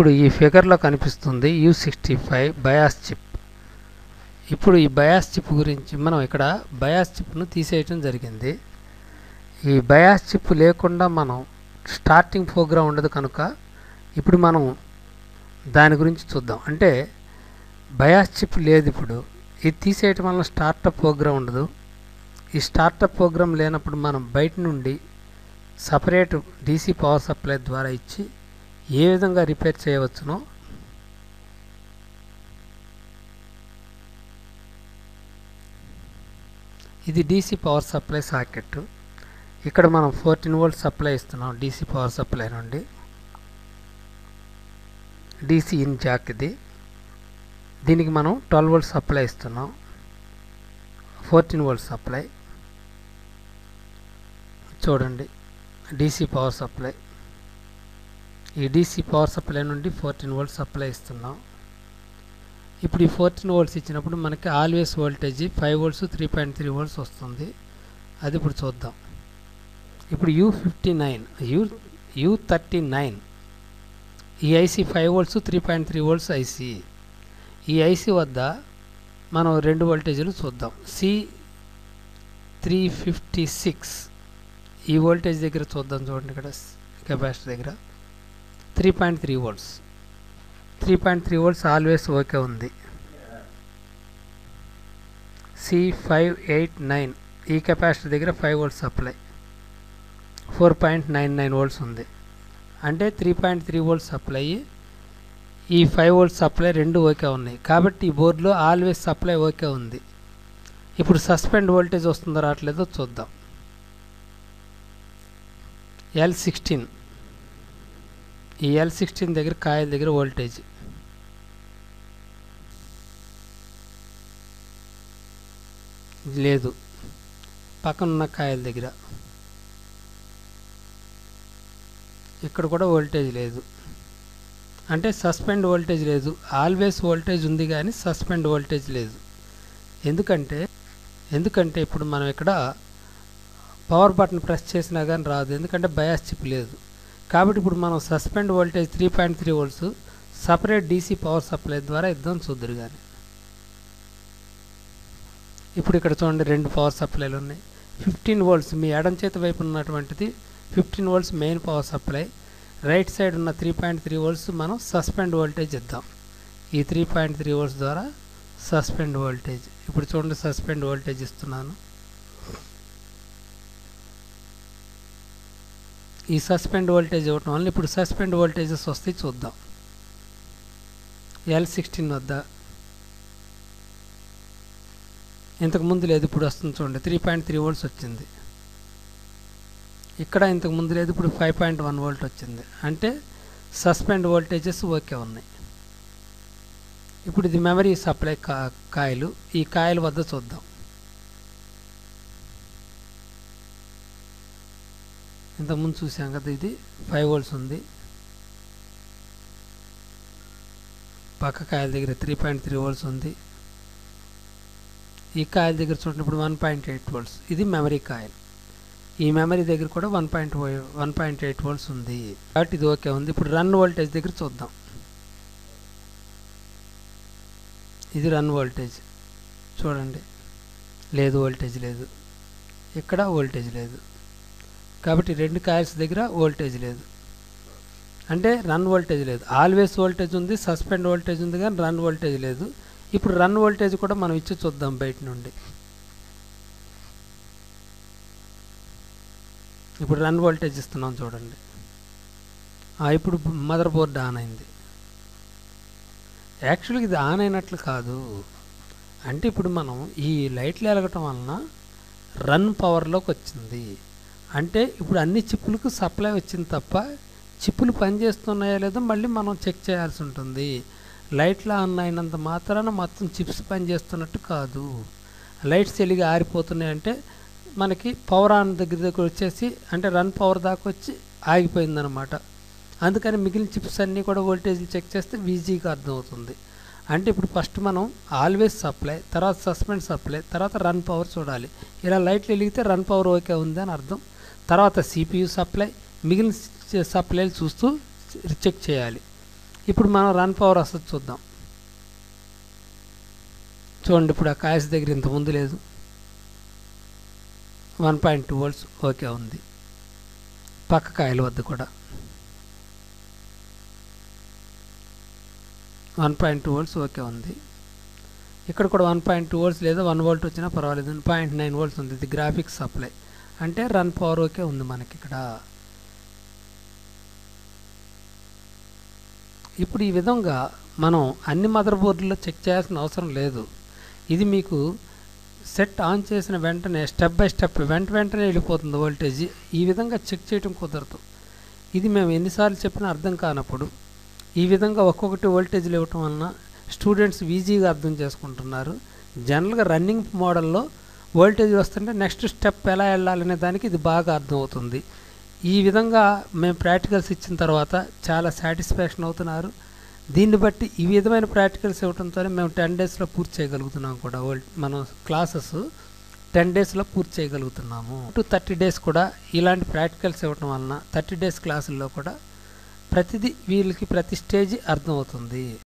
ఇప్పుడు ఈ ఫిగర్లో కనిపిస్తుంది U sixty five bias chip ఇప్పుడు ఈ బయాస్ చిప్ గురించి మనం ఇక్కడ బయాస్ చిప్ను తీసేయటం జరిగింది ఈ బయాస్ చిప్ లేకుండా మనం స్టార్టింగ్ ప్రోగ్రామ్ ఉండదు కనుక ఇప్పుడు మనం దాని గురించి చూద్దాం అంటే బయాస్ చిప్ లేదు ఇప్పుడు ఇది తీసేయటం వల్ల స్టార్టప్ ప్రోగ్రామ్ ఉండదు ఈ స్టార్టప్ ప్రోగ్రామ్ లేనప్పుడు మనం బయట నుండి సపరేట్ డీసీ పవర్ సప్లై ద్వారా ఇచ్చి ఏ విధంగా రిపేర్ చేయవచ్చునో ఇది డీసీ పవర్ సప్లై సాకెట్ ఇక్కడ మనం ఫోర్టీన్ వోల్ట్ సప్లై ఇస్తున్నాం డీసీ పవర్ సప్లై నుండి డీసీ ఇన్ జాక్ ఇది దీనికి మనం ట్వెల్వ్ వోల్ట్ సప్లై ఇస్తున్నాం ఫోర్టీన్ వోల్ట్ సప్లై చూడండి డీసీ పవర్ సప్లై ఈ డీసీ పవర్ సప్లై నుండి ఫోర్టీన్ వోల్ట్ సప్లై ఇస్తున్నాం ఇప్పుడు ఈ ఫోర్టీన్ వోల్ట్స్ ఇచ్చినప్పుడు మనకి always voltage five volts three point three volts వస్తుంది అది ఇప్పుడు చూద్దాం ఇప్పుడు U fifty nine U U thirty nine ఈ IC five volts three point three volts IC ఈ ఐసీ వద్ద మనం రెండు వోల్టేజీలు చూద్దాం సి త్రీ ఫిఫ్టీ సిక్స్ ఈ వోల్టేజ్ దగ్గర చూద్దాం చూడండి ఇక్కడ కెపాసిటర్ దగ్గర three point three volts three point three volts always okay ఉంది సి ఫైవ్ ఎయిట్ నైన్ ఈ కెపాసిటర్ దగ్గర five volts supply four point nine nine volts ఉంది అంటే three point three volts supply ఈ ఫైవ్ వోల్ట్స్ సప్లై రెండు okay ఉన్నాయి కాబట్టి ఈ బోర్డులో ఆల్వేస్ సప్లై ఓకే ఉంది ఇప్పుడు సస్పెండ్ వోల్టేజ్ వస్తుందో రావట్లేదో చూద్దాం ఎల్ సిక్స్టీన్ ఈ ఎల్ సిక్స్టీన్ దగ్గర కాయల దగ్గర వోల్టేజ్ లేదు పక్కనున్న కాయల దగ్గర ఇక్కడ కూడా వోల్టేజ్ లేదు అంటే సస్పెండ్ వోల్టేజ్ లేదు ఆల్వేస్ వోల్టేజ్ ఉంది కానీ సస్పెండ్ వోల్టేజ్ లేదు ఎందుకంటే ఎందుకంటే ఇప్పుడు మనం ఇక్కడ పవర్ బటన్ ప్రెస్ చేసినా కానీ రాదు ఎందుకంటే బయాస్ చిప్ లేదు కాబట్టి ఇప్పుడు మనం suspend voltage three point three volts separate DC power supply ద్వారా ఇద్దాం చూద్దరు కానీ ఇప్పుడు ఇక్కడ చూడండి రెండు పవర్ సప్లైలు ఉన్నాయి ఫిఫ్టీన్ వోల్ట్స్ మీ ఎడం చేతి వైపు ఉన్నటువంటిది fifteen volts main power supply right side ఉన్న త్రీ పాయింట్ త్రీ వోల్ట్స్ మనం సస్పెండ్ వోల్టేజ్ ఇద్దాం ఈ త్రీ పాయింట్ త్రీ వోల్ట్స్ ద్వారా సస్పెండ్ వోల్టేజ్ ఇప్పుడు చూడండి సస్పెండ్ వోల్టేజ్ ఇస్తున్నాను ఈ సస్పెండ్ వోల్టేజ్ ఇవ్వటం వల్ల ఇప్పుడు సస్పెండ్ వోల్టేజెస్ వస్తాయి చూద్దాం ఎల్ సిక్స్టీన్ వద్ద ఇంతకు ముందు లేదు ఇప్పుడు వస్తుంది చూడండి త్రీ పాయింట్ త్రీ వోల్ట్స్ వచ్చింది ఇక్కడ ఇంతకు ముందు లేదు ఇప్పుడు ఫైవ్ పాయింట్ వన్ వోల్ట్ వచ్చింది అంటే సస్పెండ్ వోల్టేజెస్ ఓకే ఉన్నాయి ఇప్పుడు ఇది మెమరీ సప్లై కా కాయలు ఈ కాయల వద్ద చూద్దాం ఇంతకుముందు చూసాం కదా ఇది ఫైవ్ వోల్ట్స్ ఉంది పక్క కాయల దగ్గర త్రీ పాయింట్ త్రీ వోల్ట్స్ ఉంది ఈ కాయల దగ్గర చూడండి ఇప్పుడు వన్ పాయింట్ ఎయిట్ వోల్ట్స్ ఇది మెమరీ కాయల్ ఈ మెమరీ దగ్గర కూడా one point one point eight volts ఉంది కాబట్టి ఇది ఓకే ఉంది ఇప్పుడు రన్ వోల్టేజ్ దగ్గర చూద్దాం ఇది రన్ వోల్టేజ్ చూడండి లేదు వోల్టేజ్ లేదు ఇక్కడ వోల్టేజ్ లేదు కాబట్టి రెండు కాయిల్స్ దగ్గర వోల్టేజ్ లేదు అంటే రన్ వోల్టేజ్ లేదు ఆల్వేస్ వోల్టేజ్ ఉంది సస్పెండ్ వోల్టేజ్ ఉంది కానీ రన్ వోల్టేజ్ లేదు ఇప్పుడు రన్ వోల్టేజ్ కూడా మనం ఇచ్చి చూద్దాం బయట నుండి ఇప్పుడు రన్ వోల్టేజ్ ఇస్తున్నాం చూడండి ఇప్పుడు మదర్ బోర్డ్ ఆన్ అయింది యాక్చువల్గా ఇది ఆన్ అయినట్లు కాదు అంటే ఇప్పుడు మనం ఈ లైట్లు వెలగటం వలన రన్ పవర్లోకి వచ్చింది అంటే ఇప్పుడు అన్ని చిప్పులకు సప్లై వచ్చింది తప్ప చిప్పులు పనిచేస్తున్నాయో లేదో మళ్ళీ మనం చెక్ చేయాల్సి ఉంటుంది లైట్లు ఆన్ అయినంత మాత్రాన మొత్తం చిప్స్ పనిచేస్తున్నట్టు కాదు లైట్స్ వెలిగి ఆరిపోతున్నాయి అంటే మనకి పవర్ ఆన్ దగ్గర దగ్గర వచ్చేసి అంటే రన్ పవర్ దాకా వచ్చి ఆగిపోయిందనమాట అందుకని మిగిలిన చిప్స్ అన్నీ కూడా వోల్టేజ్లు చెక్ చేస్తే ఈజీగా అర్థమవుతుంది అంటే ఇప్పుడు ఫస్ట్ మనం ఆల్వేస్ సప్లై తర్వాత సస్పెండ్ సప్లై తర్వాత రన్ పవర్ చూడాలి ఇలా లైట్లు వెలిగితే రన్ పవర్ ఓకే ఉంది అని అర్థం తర్వాత సిపియు సప్లై మిగిలిన సప్లైలు చూస్తూ చెక్ చేయాలి ఇప్పుడు మనం రన్ పవర్ వస్తుంది చూద్దాం చూడండి ఇప్పుడు ఆ కాయస్ దగ్గర ఇంత ముందు లేదు one point two volts okay ఉంది పక్క కాయల వద్ద కూడా one point two volts okay ఉంది ఇక్కడ కూడా వన్ పాయింట్ టూ వోల్ట్స్ లేదా వన్ వోల్ట్ వచ్చినా పర్వాలేదు పాయింట్ నైన్ వోల్ట్స్ ఉంది ఇది గ్రాఫిక్స్ సప్లై అంటే రన్ పవర్ ఓకే ఉంది మనకి ఇక్కడ ఇప్పుడు ఈ విధంగా మనం అన్ని మదర్ బోర్డుల్లో చెక్ చేయాల్సిన అవసరం లేదు ఇది మీకు సెట్ ఆన్ చేసిన వెంటనే స్టెప్ బై స్టెప్ వెంట వెంటనే వెళ్ళిపోతుంది వోల్టేజ్ ఈ విధంగా చెక్ చేయడం కుదరదు ఇది మేము ఎన్నిసార్లు చెప్పినా అర్థం కానప్పుడు ఈ విధంగా ఒక్కొక్కటి వోల్టేజ్లు ఇవ్వటం వలన స్టూడెంట్స్ ఈజీగా అర్థం చేసుకుంటున్నారు జనరల్గా రన్నింగ్ మోడల్లో వోల్టేజ్ వస్తుంటే నెక్స్ట్ స్టెప్ ఎలా వెళ్ళాలనే దానికి ఇది బాగా అర్థమవుతుంది ఈ విధంగా మేము ప్రాక్టికల్స్ ఇచ్చిన తర్వాత చాలా సాటిస్ఫాక్షన్ అవుతున్నారు దీన్ని బట్టి ఈ విధమైన ప్రాక్టికల్స్ ఇవ్వడంతోనే మేము టెన్ డేస్లో పూర్తి చేయగలుగుతున్నాం కూడా వోల్ట్ మనం క్లాసెస్ టెన్ డేస్లో పూర్తి చేయగలుగుతున్నాము టు థర్టీ డేస్ కూడా ఇలాంటి ప్రాక్టికల్స్ ఇవ్వటం వలన థర్టీ డేస్ క్లాసుల్లో కూడా ప్రతిదీ వీళ్ళకి ప్రతి స్టేజ్ అర్థమవుతుంది